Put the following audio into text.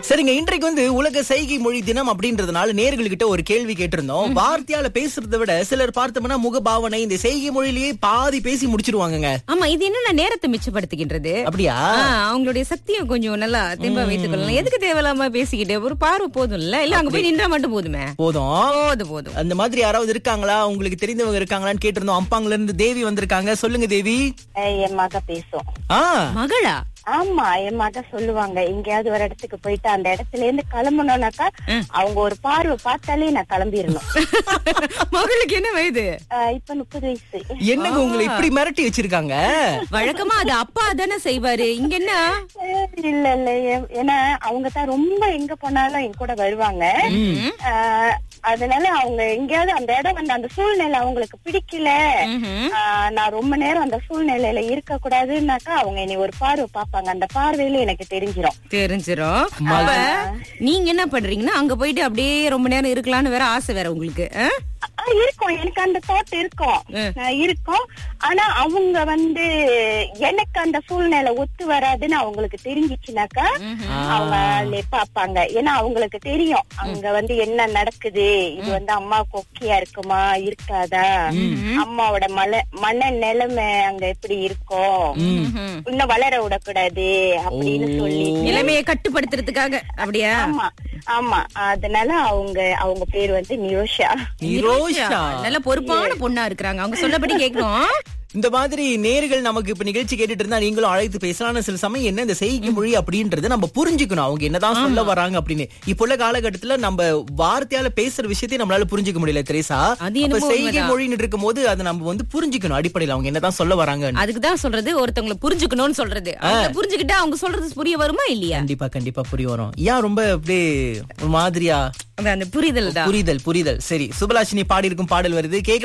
சரிங்க இன்றைக்கு வந்து உலக செய்கை மொழி தினம் அப்படின்றதுனால நேர்கள்கிட்ட ஒரு கேள்வி கேட்டிருந்தோம் வார்த்தையால பேசுறதை விட சிலர் பார்த்தோம்னா முகபாவனை இந்த செய்கை மொழியிலேயே பாதி பேசி முடிச்சிருவாங்கங்க ஆமா இது என்ன நேரத்தை மிச்சப்படுத்துகின்றது அப்படியா ஆ, அவங்களுடைய சக்தியும் கொஞ்சம் நல்லா தெம்பா வைத்துக் கொள்ளலாம் எதுக்கு தேவையில்லாம பேசிக்கிட்டு ஒரு பார்வை போதும்ல இல்ல அங்க போய் நின்றா மட்டும் போதுமே போதும் போதும் போதும் அந்த மாதிரி யாராவது இருக்காங்களா உங்களுக்கு தெரிந்தவங்க இருக்காங்களான்னு கேட்டிருந்தோம் அம்பாங்கல இருந்து தேவி வந்திருக்காங்க சொல்லுங்க தேவி அஹ் என் மக பேசும் ஆ மகளா ஆமா என் மக சொல்லுவாங்க எங்கேயாவது ஒரு இடத்துக்கு போயிட்டு அந்த இடத்துல இருந்து கிளம்பணும்னாக்கா அவங்க ஒரு பார்வை பார்த்தாலே நான் கிளம்பிடணும் மகளுக்கு என்ன வயது அஹ் இப்ப முப்பது வயசு என்னங்க உங்களை இப்படி மிரட்டி வச்சிருக்காங்க வழக்கமா அது அப்பா தானே செய்வாரு இங்க என்ன அஹ் இல்ல இல்ல ஏ- ஏன்னா அவங்க தான் ரொம்ப எங்க போனாலும் என் கூட வருவாங்க அஹ் அதனால அவங்க எங்கேயாவது அந்த இடம் வந்து அந்த சூழ்நிலை அவங்களுக்கு பிடிக்கல ம்ஹும். ஆஹ் நான் ரொம்ப நேரம் அந்த சூழ்நிலையில இருக்க கூடாதுன்னாக்கா அவங்க என்னை ஒரு பார்வை பார்ப்பாங்க அந்த பார்வையில எனக்கு தெரிஞ்சிரும் தெரிஞ்சிரும் அப்ப நீங்க என்ன பண்றீங்கன்னா அங்க போயிட்டு அப்படியே ரொம்ப நேரம் இருக்கலாம்னு வேற ஆசை வேற உங்களுக்கு ஆ? ஆ, இருக்கும் எனக்கு அந்த தாட் இருக்கும் ஆஹ் இருக்கும் ஆனா அவங்க வந்து எனக்கு அந்த சூழ்நிலை ஒத்து வராதுன்னு அவங்களுக்கு தெரிஞ்சிச்சுனாக்கா அவங்க அதுல பாப்பாங்க ஏன்னா அவங்களுக்கு தெரியும் அங்க வந்து என்ன நடக்குது இது வந்து அம்மாவுக்கு ஓகேயா இருக்குமா இருக்காதா அம்மாவோட மல மன நிலைமை அங்க எப்படி இருக்கும் ம்ஹும். இன்னும் வளர விடக்கூடாது அப்படின்னு சொல்லி நிலைமையை கட்டுப்படுத்துறதுக்காக அப்படியா ஆமா ஆமா அதனால அவங்க அவங்க பேர் வந்து நிரோஷா நிரோஷா நல்ல பொறுப்பான பொண்ணா இருக்கிறாங்க அவங்க சொல்லபடி கேட்கணும் இந்த மாதிரி நேர்கள் நமக்கு இப்ப நிகழ்ச்சி கேட்டுட்டு இருந்தா நீங்களும் அழைத்து பேசலாம் சில சமயம் என்ன இந்த செய்கை மொழி அப்படின்றது நம்ம புரிஞ்சுக்கணும் அவங்க என்னதான் சொல்ல வராங்க அப்படின்னு இப்ப உள்ள காலகட்டத்துல நம்ம வார்த்தையால பேசுற விஷயத்தையும் நம்மளால புரிஞ்சுக்க முடியல தெரேசா அது அப்ப என்னமோ செய்கை உண்மைதான். மொழின்னு இருக்கும் போது அதை நம்ம வந்து புரிஞ்சுக்கணும் அடிப்படையில் அவங்க என்னதான் சொல்ல வராங்க அதுக்குதான் சொல்றது ஒருத்தவங்களை புரிஞ்சுக்கணும்னு சொல்றது அவங்க புரிஞ்சுக்கிட்டா அவங்க சொல்றது புரிய வருமா இல்லையா கண்டிப்பா கண்டிப்பா புரிய வரும் ஏன் ரொம்ப அப்படியே ஒரு மாதிரியா அது அந்த புரிதல் தான் புரிதல் புரிதல் சரி சுபலாஷினி பாடி இருக்கும் பாடல் வருது கேட்க